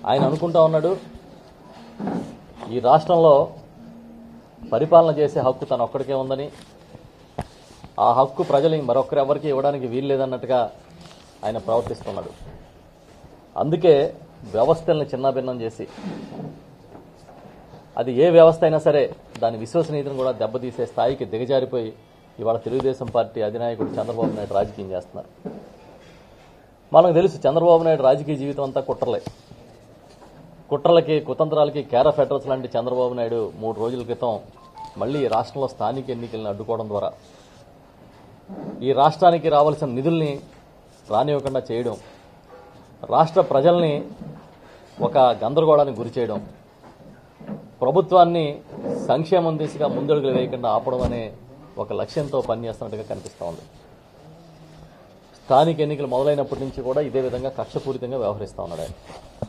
ఆయన అనుకుంటా ఉన్నాడు ఈ రాష్ట్రంలో పరిపాలన చేసే హక్కు తన ఒక్కడికే ఉందని ఆ హక్కు ప్రజలు మరొకరు ఎవరికి ఇవ్వడానికి వీలు లేదన్నట్టుగా ఆయన ప్రవర్తిస్తున్నాడు అందుకే వ్యవస్థల్ని చిన్నాభిన్నం చేసి అది ఏ వ్యవస్థ అయినా సరే దాని విశ్వసనీయతను కూడా దెబ్బతీసే స్థాయికి దిగజారిపోయి ఇవాళ తెలుగుదేశం పార్టీ అధినాయకుడు చంద్రబాబు నాయుడు రాజకీయం చేస్తున్నారు మనకు తెలుసు చంద్రబాబు నాయుడు రాజకీయ జీవితం అంతా కుట్రలే కుట్రలకి కుతంత్రాలకి కేర్ ఆఫ్ అడ్రస్ లాంటి చంద్రబాబు నాయుడు మూడు రోజుల క్రితం మళ్ళీ ఈ రాష్ట్రంలో స్థానిక ఎన్నికలను అడ్డుకోవడం ద్వారా ఈ రాష్ట్రానికి రావాల్సిన నిధుల్ని రానివ్వకుండా చేయడం రాష్ట్ర ప్రజల్ని ఒక గందరగోళానికి గురి చేయడం ప్రభుత్వాన్ని సంక్షేమం దిశగా ముందడుగులు వేయకుండా ఆపడం అనే ఒక లక్ష్యంతో పనిచేస్తున్నట్టుగా కనిపిస్తూ ఉంది స్థానిక ఎన్నికలు మొదలైనప్పటి నుంచి కూడా ఇదే విధంగా కక్షపూరితంగా వ్యవహరిస్తూ ఉన్నాడు ఆయన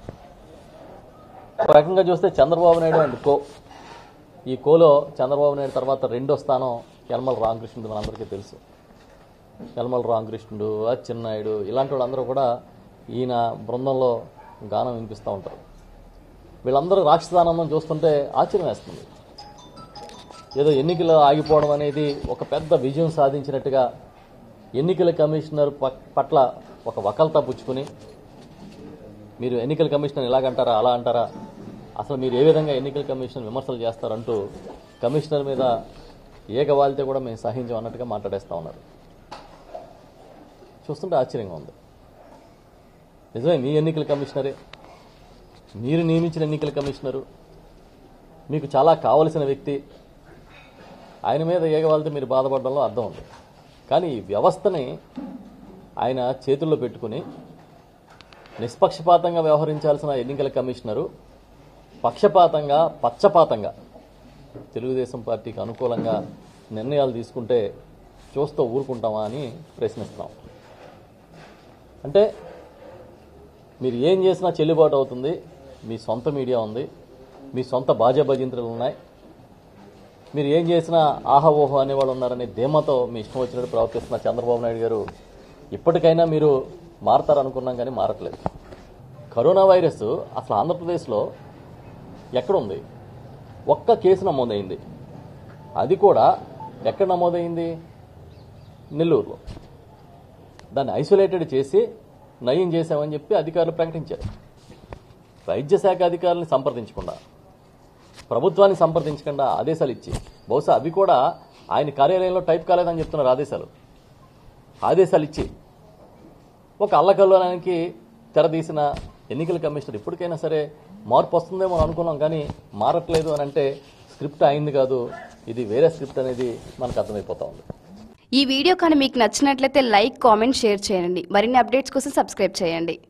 ఒక రకంగా చూస్తే చంద్రబాబు నాయుడు అండ్ కో ఈ కోలో చంద్రబాబు నాయుడు తర్వాత రెండో స్థానం యనమల రామకృష్ణుడు మనందరికీ తెలుసు యనమల రామకృష్ణుడు అచ్చెన్నాయుడు ఇలాంటి వాళ్ళందరూ కూడా ఈయన బృందంలో గానం వినిపిస్తూ ఉంటారు వీళ్ళందరూ రాక్షసానందం చూస్తుంటే ఆశ్చర్యం వేస్తుంది ఏదో ఎన్నికలు ఆగిపోవడం అనేది ఒక పెద్ద విజయం సాధించినట్టుగా ఎన్నికల కమిషనర్ ప- పట్ల ఒక వకల్తా పుచ్చుకుని మీరు ఎన్నికల కమిషనర్ ఇలాగంటారా అలా అంటారా అసలు మీరు ఏ విధంగా ఎన్నికల కమిషన్ విమర్శలు చేస్తారంటూ కమిషనర్ మీద ఏక వాలితే కూడా మేము సహించం అన్నట్టుగా మాట్లాడేస్తా ఉన్నారు చూస్తుంటే ఆశ్చర్యంగా ఉంది నిజమే మీ ఎన్నికల కమిషనరే మీరు నియమించిన ఎన్నికల కమిషనరు మీకు చాలా కావలసిన వ్యక్తి ఆయన మీద ఏగవాలితే మీరు బాధపడడంలో అర్థం ఉంది కానీ ఈ వ్యవస్థని ఆయన చేతుల్లో పెట్టుకుని నిష్పక్షపాతంగా వ్యవహరించాల్సిన ఎన్నికల కమిషనరు పక్షపాతంగా పచ్చపాతంగా తెలుగుదేశం పార్టీకి అనుకూలంగా నిర్ణయాలు తీసుకుంటే చూస్తూ ఊరుకుంటామా అని ప్రశ్నిస్తున్నాం అంటే మీరు ఏం చేసినా చెల్లుబాటు అవుతుంది మీ సొంత మీడియా ఉంది మీ సొంత బాజా భజంత్రులు ఉన్నాయి మీరు ఏం చేసినా ఆహా ఓహో అనేవాళ్ళు ఉన్నారనే ధీమాతో మీ ఇష్టం వచ్చినట్టు ప్రవర్తిస్తున్న చంద్రబాబు నాయుడు గారు ఇప్పటికైనా మీరు మారతారనుకున్నాం కానీ మారట్లేదు కరోనా వైరస్ అసలు ఆంధ్రప్రదేశ్లో ఎక్కడుంది ఒక్క కేసు నమోదైంది అది కూడా ఎక్కడ నమోదైంది నెల్లూరులో దాన్ని ఐసోలేటెడ్ చేసి నయం చేశామని చెప్పి అధికారులు ప్రకటించారు వైద్య శాఖ అధికారులను సంప్రదించకుండా ప్రభుత్వాన్ని సంప్రదించకుండా ఆదేశాలు ఇచ్చి బహుశా అవి కూడా ఆయన కార్యాలయంలో టైప్ కాలేదని చెప్తున్నారు ఆదేశాలు ఆదేశాలు ఇచ్చి ఒక అల్లకల్లోనానికి తెరదీసిన ఎన్నికల కమిషనర్ ఇప్పటికైనా సరే మార్పు వస్తుందేమో అని అనుకున్నాం కానీ మారట్లేదు అని అంటే స్క్రిప్ట్ అయింది కాదు ఇది వేరే స్క్రిప్ట్ అనేది మనకు అర్థమైపోతా ఉంది ఈ వీడియో కానీ మీకు నచ్చినట్లయితే లైక్ కామెంట్ షేర్ చేయండి మరిన్ని అప్డేట్స్ కోసం సబ్స్క్రైబ్ చేయండి